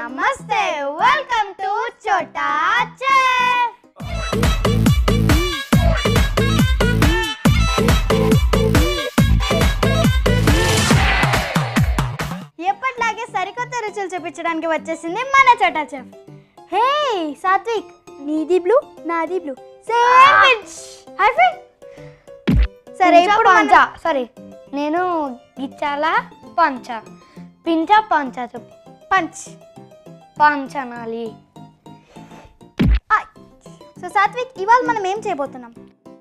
నమస్తే welcome to చోటా chef ఎప్పటిలాగే సరికొత్త రుచులు చూపించడానికి వచ్చేసింది మన చోటా చెఫ్ హే సాత్విక్ నీది బ్లూ నాది blue same pinch high five సరే ఇప్పుడు పంచ మన సారీ నేను గిచ్చాల పంచ పించ పంచ చెప్పు పంచ్ పంచ అనాలి సో సాత్విక్ ఇవాళ మనం ఏం చేయబోతున్నాం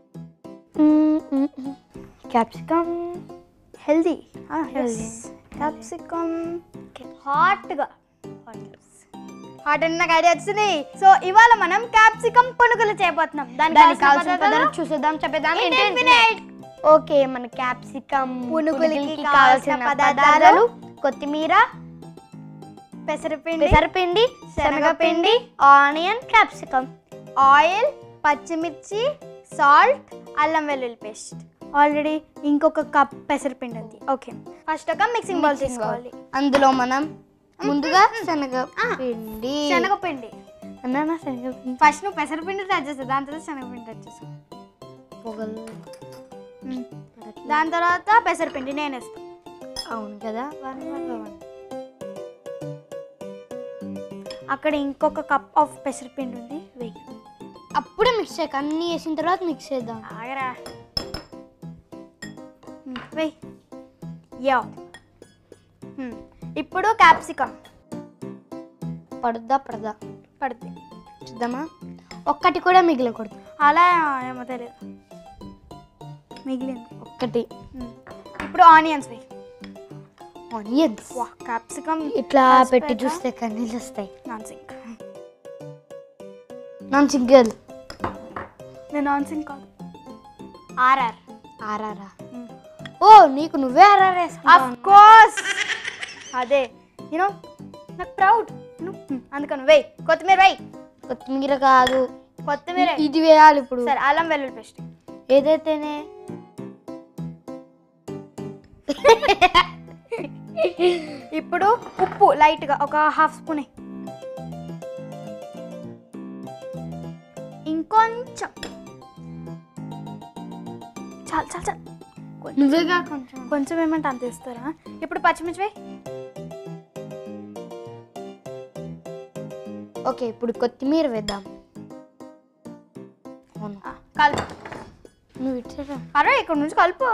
క్యాప్సికమ్ హెల్దీ Healthy. క్యాప్సికమ్ హాట్గా హాట్ అని నాకు ఐడియా వచ్చింది సో ఇవాళ మనం క్యాప్సికమ్ పునుగులు చేయబోతున్నాం దానికి దానికి కావాల్సిన కావాల్సిన పదార్థాలు పదార్థాలు చూసేద్దాం చెప్పేద్దాం In ఏంటి? 10 minutes. ఓకే మన క్యాప్సికమ్ పునుగులకి పునుగులకి కావాల్సిన కావాల్సిన పదార్థాలు, పదార్థాలు కొత్తిమీర పెసరపిండి పెసరపిండి శనగపిండి ఆనియన్ క్యాప్సికమ్ ఆయిల్ పచ్చిమిర్చి సాల్ట్ అల్లం వెల్లుల్లి పేస్ట్ ఆల్రెడీ ఇంకొక కప్ పెసరపిండి ఉంది ఓకే ఫస్ట్ ఒక మిక్సింగ్ బౌల్ తీసుకోవాలి అందులో మనం ముందుగా శనగపిండి శనగపిండి అన్నా శనగపిండి ఫస్ట్ నువ్వు పెసరపిండి టచ్ చేస్తావు దాని తర్వాత శనగపిండి టచ్ చేస్తావు పొగలు దాని తర్వాత పెసరపిండి నేను వేస్తాను అవును కదా వన్ వన్ వన్ అక్కడ ఇంకొక కప్ ఆఫ్ పెసరపిండి ఉంది వెయ్యి అప్పుడే మిక్స్ చేయక అన్ని వేసిన తర్వాత మిక్స్ చేద్దాం ఆగరా వెయ్యి యా Hmm. ఇప్పుడు క్యాప్సికమ్ పడుద్దా పడదా పడుతుంది చూద్దామా ఒక్కటి కూడా మిగిలకూడదు అలా ఏమో తెలియదు మిగిలింది ఒక్కటి Hmm. ఇప్పుడు ఆనియన్స్ వెయ్యి ఆనియన్స్ వా క్యాప్సికమ్ ఇట్లా కాసి పెట్టి పెట్టా? చూస్తే కన్నీళ్ళు వస్తాయి నాన్ సింక్ నాన్ సింగిల్ నేను నాన్ సింక్ కాదు ఆర్ఆర్ ఆరారా ఓ నీకు నువ్వే ఆర్ఆర్ ఆఫ్ కోర్స్ అదే యూనో నాకు ప్రౌడ్ అందుకని వెయ్యి కొత్తిమీర వెయ్యి కొత్తిమీర కాదు కొత్తిమీర వెయ్యి. ఇది వేయాలి ఇప్పుడు సరే అల్లం వెల్లుల్లి పేస్ట్ ఏదైతేనే ఇప్పుడు ఉప్పు లైట్గా ఒక హాఫ్ స్పూన్ ఇంకొంచెం చాలు చాలు చాలు నువ్వేగా కొంచెం కొంచెం ఏమంటే అంత ఇస్తారా ఇప్పుడు పచ్చిమిర్చి వేయి ఓకే ఇప్పుడు కొత్తిమీర వేద్దాం అవును ఆ, కలుపు నువ్వు ఇచ్చారా అరే ఇక్కడ నుంచి కలుపు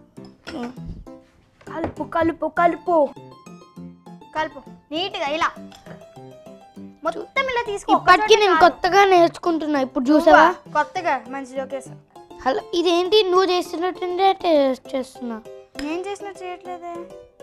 కలుపు కలుపు కలుపు కలుపు నీట్గా ఇలా మొత్తం ఇలా తీసుకో ఇప్పటికీ నేను కొత్తగా నేర్చుకుంటున్నా ఇప్పుడు చూసావా చూసావా కొత్తగా మంచి జోకేసా హలో ఇదేంటి నువ్వు చేస్తున్నట్టుండే టేస్ట్ చేస్తున్నా నేను చేసినట్టు చేయట్లేదే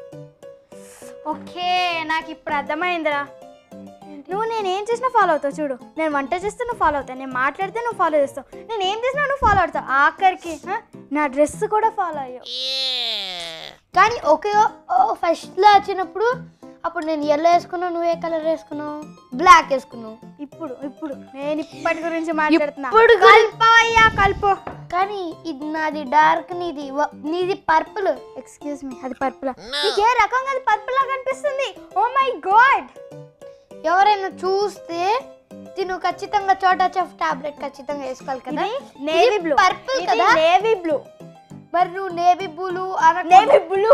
ఓకే నాకు ఇప్పుడు అర్థమైందిరా నువ్వు నేను ఏం చేసినా ఫాలో అవుతావు చూడు నేను వంట చేస్తే నువ్వు ఫాలో అవుతావు నేను మాట్లాడితే నువ్వు ఫాలో చేస్తావు నేను ఏం చేసినా నువ్వు ఫాలో అవుతావు ఆఖరికి ఆ, నా డ్రెస్ కూడా ఫాలో అయ్యావు కానీ ఒకే ఫస్ట్లో వచ్చినప్పుడు అప్పుడు నేను ఎల్లో వేసుకున్నావు నువ్వు ఏ కలర్ వేసుకున్నావు బ్లాక్ వేసుకున్నావు ఇప్పుడు ఇప్పుడు నేను ఇప్పటి గురించి మాట్లాడుతున్నా ఇప్పుడు గురి- కల్పవయ్యా కలుపు కానీ ఇది నాది డార్క్ నీది వ- నీది పర్పుల్ ఎక్స్క్యూజ్ మీ అది పర్పుల్ నీకు ఏ రకంగా అది పర్పుల్ లా కనిపిస్తుంది ఓ మై గాడ్ ఎవరైనా చూస్తే తిను ఖచ్చితంగా చోటా చెఫ్ టాబ్లెట్ ఖచ్చితంగా వేసుకోవాలి కదా నేవీ బ్లూ పర్పుల్ కదా నేవీ బ్లూ మరి నువ్వు నేవీ బ్లూ నేవీ బ్లూ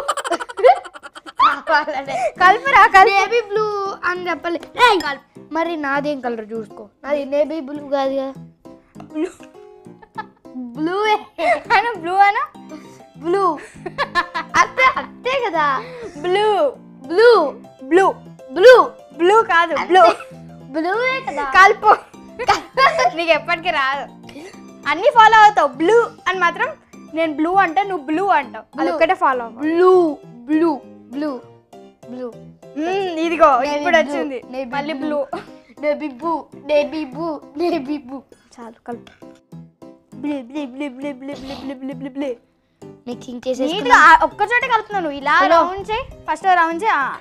కల్పరా కల్ నేవీ బ్లూ అని చెప్పాలి ఏయ్! మరి నాదేం కలర్ చూసుకో నాది నేవీ బ్లూ కాదు కదా బ్లూ బ్లూ అను బ్లూ అను బ్లూ అంతే అంతే కదా blue blue blue blue blue కాదు బ్లూ బ్లూ కదా కలుపు నీకు ఎప్పటికీ రాదు అన్ని ఫాలో అవుతావు బ్లూ అని మాత్రం నేను బ్లూ అంటే నువ్వు బ్లూ అంటావు అది Blue. ఒక్కటే ఫాలో అవ్వ బ్లూ బ్లూ బ్లూ బ్లూ మ్మ్, ఇదిగో Navy ఇప్పుడు blue, వచ్చింది navy మళ్ళీ blue. Blue navy blue navy blue navy blue చాలు కలుపు బ్లీ బ్లీ బ్లీ బ్లీ బ్లీ బ్లీ బ్లీ బ్లీ బ్లీ బ్లీ మిక్సింగ్ నీట్గా చేసేసుకున్నా ఆ ఒక్కచోటే కలుపుతున్నాను ఇలా Hello. రౌండ్ చేయి ఫస్ట్ రౌండ్ చేయి ఆ.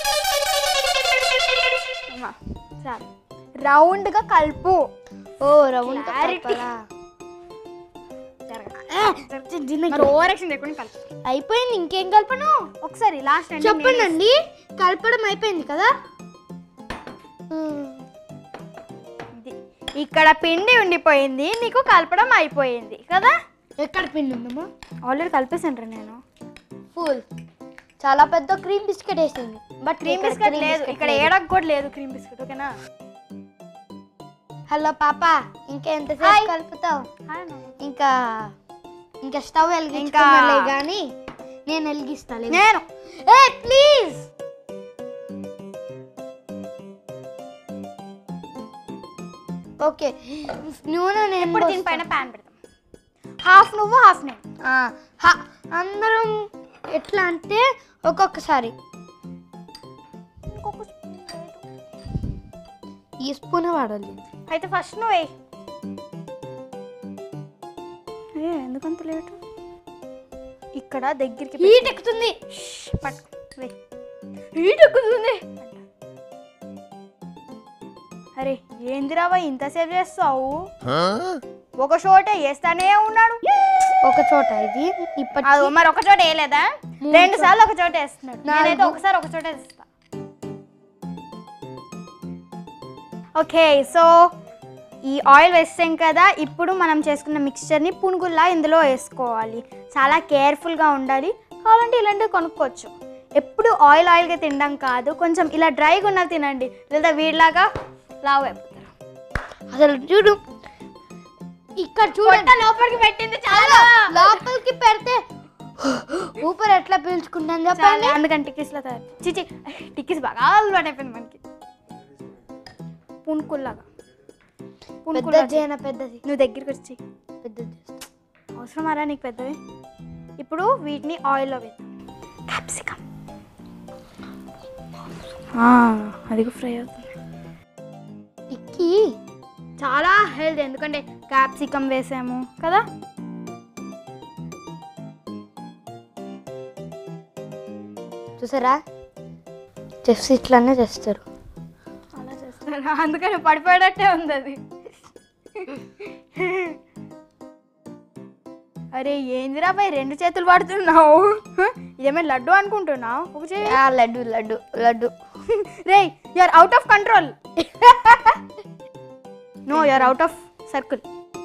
అమ్మా, చాలు రౌండ్గా కలుపు ఓ రౌండ్ Clarity. జరగ మరి ఓవర్ యాక్షన్ లేకుండా కలుపు అయిపోయింది ఇంకేం కలపను ఒకసారి లాస్ట్ చెప్పండి అండి కలపడం అయిపోయింది కదా ఇది ఇక్కడ పిండి ఉండిపోయింది నీకు కలపడం అయిపోయింది కదా ఎక్కడ పిండి ఉందమ్మా ఆల్రెడీ కలిపేసాను నేను ఫుల్ చాలా పెద్ద క్రీమ్ బిస్కెట్ వేసింది బట్ క్రీమ్ బిస్కెట్ లేదు ఇక్కడ ఏడకు కూడా లేదు క్రీమ్ బిస్కెట్ ఓకేనా హలో పాప ఇంకా ఎంతసేపు హాయ్. కలుపుతావు హాయ్ నాన్న. ఇంకా ఇంకా స్టవ్ వెలిగించుకోలే ఇంకా- కానీ నేను వెలిగిస్తాను నేను ఏ ప్లీజ్ ఓకే నూనె నేను ఇప్పుడు దీనిపైన ప్యాన్ పెడతాం హాఫ్ నువ్వు హాఫ్ నేను ఆ, హ, అందరం ఎట్లా అంటే ఒక్కొక్కసారి ఇంకొక spoon లేదు. ఈ స్పూన్ వాడాలి అయితే ఫస్ట్ నువ్వు వేయి ఏ ఎందుకంత లేటు ఇక్కడ దగ్గరికి పెట్టి- హీట్ ఎక్కుతుంది ష్, పట్టుకో వేయి హీట్ ఎక్కుతుంది అరే ఏందిరావా ఇంతసేపు చేస్తావు ఒక చోటే వేస్తానే ఉన్నాడు ఒక చోట ఇది ఇప్పటి అది మరి ఒక చోట వేయలేదా మూడు రెండు సార్లు ఒక చోట వేస్తున్నాడు నాలుగు. నేనైతే ఒకసారి ఒక చోట వేస్తా ఓకే సో ఈ ఆయిల్ వేస్తాం కదా ఇప్పుడు మనం చేసుకున్న మిక్స్చర్ని పునుగుల్లా ఇందులో వేసుకోవాలి చాలా కేర్ఫుల్గా ఉండాలి కావాలంటే ఇలాంటివి కొనుక్కోవచ్చు ఎప్పుడు ఆయిల్ ఆయిల్గా తినడం కాదు కొంచెం ఇలా డ్రైగా ఉన్నది తినండి లేదా వీడిలాగా లావు అయిపోతారు అసలు చూడు ఇక్కడ చూడండి పొట్ట లోపలికి పెట్టింది చాలా లోపలికి పెడితే ఊపర్ ఎట్లా పీల్చుకుంటాను చెప్పండి చాలా అందుకని టిక్కీస్లో తయారు చిచి టిక్కీస్ బాగా అలవాటు అయిపోయింది మనకి పునుకుల్లాగా పెద్ద పునుకుల్లాగా చేయన పెద్దది నువ్వు దగ్గరికి వచ్చి పెద్దది చేస్తా. అవసరమారా నీకు పెద్దవి ఇప్పుడు వీటిని ఆయిల్లో వేద్దాం క్యాప్సికమ్ అది ఫ్రై అవుతుంది టిక్కీ చాలా హెల్త్ ఎందుకంటే క్యాప్సికమ్ వేసాము కదా చూసారా చెఫ్స్ ఇట్లానే చేస్తారు అలా చేస్తాను అందుకని పడిపోయేటట్టే ఉంది అది అరే ఏందిరా పై రెండు చేతులు పడుతున్నావు ఇదేమైనా లడ్డు అనుకుంటున్నావు ఒక చేయి ఆ, లడ్డు లడ్డు లడ్డు రే are out of control no are out of circle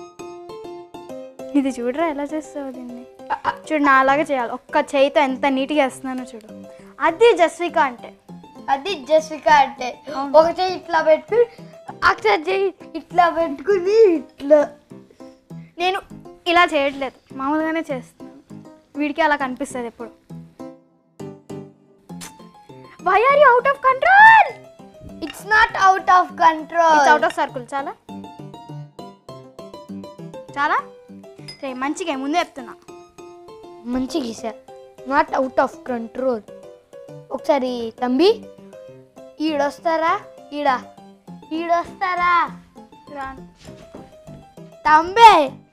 ఇది చూడరా ఎలా చేస్తావు దీన్ని చూడు నా అలాగే చేయాలి ఒక్క చేయితో ఎంత నీట్గా వేస్తున్నానో చూడు అది జస్విక అంటే అది జస్విక అంటే ఒక చెయ్యి ఇట్లా పెట్టుకుని అక్షర చెయ్యి ఇట్లా పెట్టుకుని ఇట్లా నేను ఇలా చేయట్లేదు మామూలుగానే చేస్తున్నాను వీడికి అలా కనిపిస్తుంది ఎప్పుడు why are you out of control it's not out of control it's out of circle చాలా చాలా సరే మంచిగా ముందే చెప్తున్నా మంచి గీసా నాట్ అవుట్ ఆఫ్ కంట్రోల్ ఒకసారి తంబి ఈడొస్తారా ఈడ ఈడొస్తారా రాను. తంబే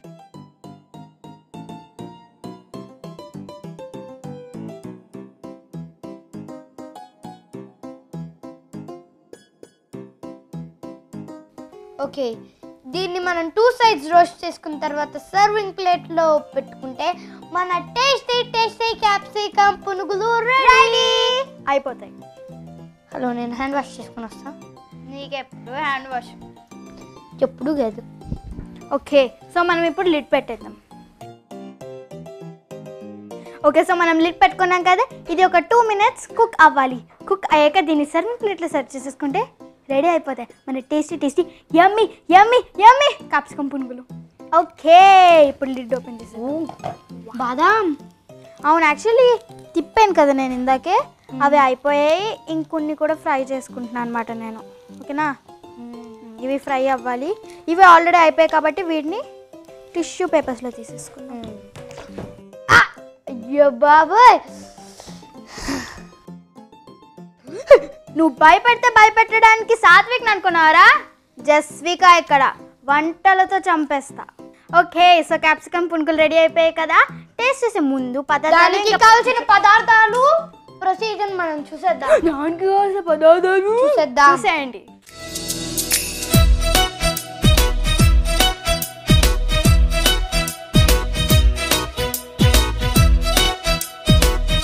ఓకే దీన్ని మనం టూ సైడ్స్ రోస్ట్ చేసుకున్న తర్వాత సర్వింగ్ ప్లేట్లో పెట్టుకుంటే మన టేస్టీ టేస్టీ క్యాప్సికమ్ పునుగులు రెడీ అయిపోతాయి హలో నేను హ్యాండ్ వాష్ చేసుకుని వస్తా నీకెప్పుడు హ్యాండ్ వాష్ ఎప్పుడు కాదు ఓకే సో మనం ఇప్పుడు లిడ్ పెట్టేద్దాం ఓకే సో మనం లిడ్ పెట్టుకున్నాం కదా ఇది ఒక టూ మినిట్స్ కుక్ అవ్వాలి కుక్ అయ్యాక దీన్ని సర్వింగ్ ప్లేట్లో సర్వ్ చేసేసుకుంటే రెడీ అయిపోతాయి మన tasty tasty yummy yummy yummy capsicum పునుగులు ఓకే ఇప్పుడు లిడ్ ఓపెన్ చేసాను బాదాం అవును యాక్చువల్లీ తిప్పాను కదా నేను ఇందాకే అవి అయిపోయాయి ఇంకొన్ని కూడా ఫ్రై చేసుకుంటున్నాను అనమాట నేను ఓకేనా ఇవి ఫ్రై అవ్వాలి ఇవి ఆల్రెడీ అయిపోయాయి కాబట్టి వీటిని టిష్యూ పేపర్స్లో తీసేసుకున్నాం అయ్యో బాబాయ్ నువ్వు భయపెడితే భయపెట్టడానికి సాత్విక్ అనుకున్నావరా జస్విక ఇక్కడ వంటలతో చంపేస్తా ఓకే సో క్యాప్సికమ్ పునుకులు రెడీ అయిపోయాయి కదా టేస్ట్ చేసే ముందు పదార్థాలు దానికి ఇంకా- కావాల్సిన పదార్థాలు ప్రొసీజర్ మనం చూసేద్దాం దానికి కావాల్సిన పదార్థాలు చూసేద్దాం. చూసేయండి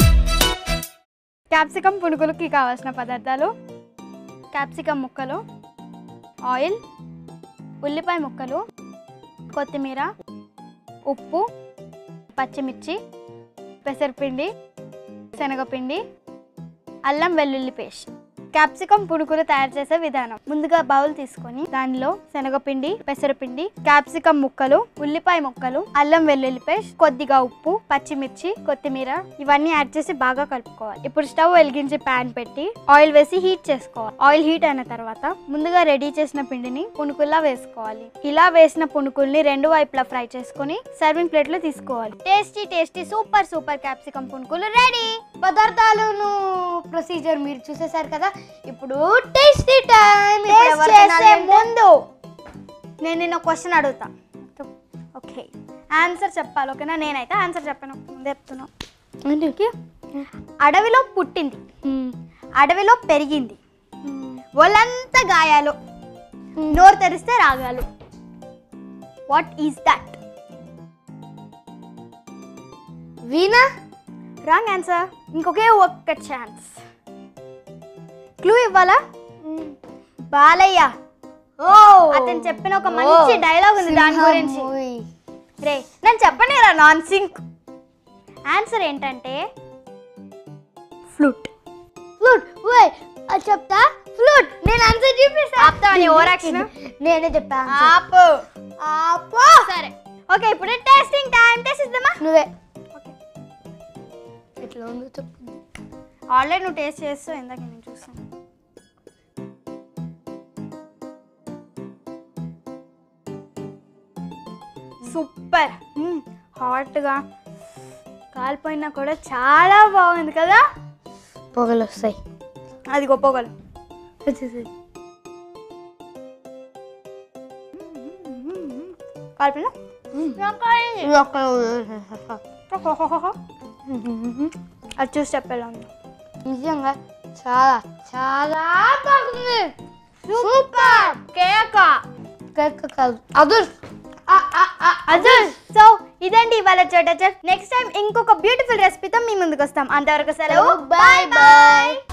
క్యాప్సికమ్ పునుగులకి కావాల్సిన పదార్థాలు క్యాప్సికమ్ ముక్కలు ఆయిల్ ఉల్లిపాయ ముక్కలు కొత్తిమీర ఉప్పు పచ్చిమిర్చి పెసరపిండి శనగపిండి అల్లం వెల్లుల్లి పేస్ట్ క్యాప్సికం పునుకులు తయారు చేసే విధానం ముందుగా బౌల్ తీసుకొని దానిలో శనగపిండి పెసరపిండి క్యాప్సికం ముక్కలు ఉల్లిపాయ ముక్కలు అల్లం వెల్లుల్లి పేస్ట్ కొద్దిగా ఉప్పు పచ్చిమిర్చి కొత్తిమీర ఇవన్నీ యాడ్ చేసి బాగా కలుపుకోవాలి ఇప్పుడు స్టవ్ వెలిగించి ప్యాన్ పెట్టి ఆయిల్ వేసి హీట్ చేసుకోవాలి ఆయిల్ హీట్ అయిన తర్వాత ముందుగా రెడీ చేసిన పిండిని పునుకుల్లా వేసుకోవాలి ఇలా వేసిన పునుకుల్ని రెండు వైపులా ఫ్రై చేసుకొని సర్వింగ్ ప్లేట్ లో తీసుకోవాలి tasty tasty super super capsicum పునుకులు రెడీ పదార్థాలను ప్రొసీజర్ మీరు చూసేశారు కదా ఇప్పుడు టేస్టీ టైం టేస్ట్ చేసే ముందు నేను నిన్న క్వశ్చన్ అడుగుతా ఓకే ఆన్సర్ చెప్పాలి ఓకేనా నేనైతే ఆన్సర్ చెప్పాను ముందే చెప్తున్నాను అడవిలో పుట్టింది అడవిలో పెరిగింది ఒళ్ళంతా గాయాలు నోరు తెరిస్తే రాగాలు what is that veena wrong answer ఇంకొకే ఒక్క ఛాన్స్ క్లూ ఇవ్వాలా బాలయ్య ఓ అతను చెప్పిన ఒక మంచి డైలాగ్ ఉంది దాని గురించి రే నేను చెప్పనేరా నాన్ సింక్ ఆన్సర్ ఏంటంటే ఫ్లూట్ ఫ్లూట్ ఓయ్ అది చెప్తా ఫ్లూట్ నేను ఆన్సర్ చూపిస్తా ఆపుతావా నీ ఓవరాక్షన్? నేనే చెప్పా answer. ఆపు ఆపు సరే ఓకే ఇప్పుడు టెస్టింగ్ టైం టెస్ట్ ఇద్దామా నువ్వే ఓకే ఎట్లా ఉందో చెప్పు ఆల్రెడీ నువ్వు టేస్ట్ చేస్తావు ఇందాక నేను చూసాను సూపర్ హాట్గా కాలిపోయినా కూడా చాలా బాగుంది కదా పొగలు వస్తాయి అది గొప్పగలు కాలిపోయినా అది చూసి చెప్పేలా ఉంది నిజంగా చాలా చాలా బాగుంది సూపర్ కేక కేక్ కాదు అదుర్ అదే సో ఇదండి ఇవాళ చోట చెఫ్ నెక్స్ట్ టైం ఇంకొక బ్యూటిఫుల్ రెసిపీతో మీ ముందుకు వస్తాం అంతవరకు సెలవు బాయ్ బాయ్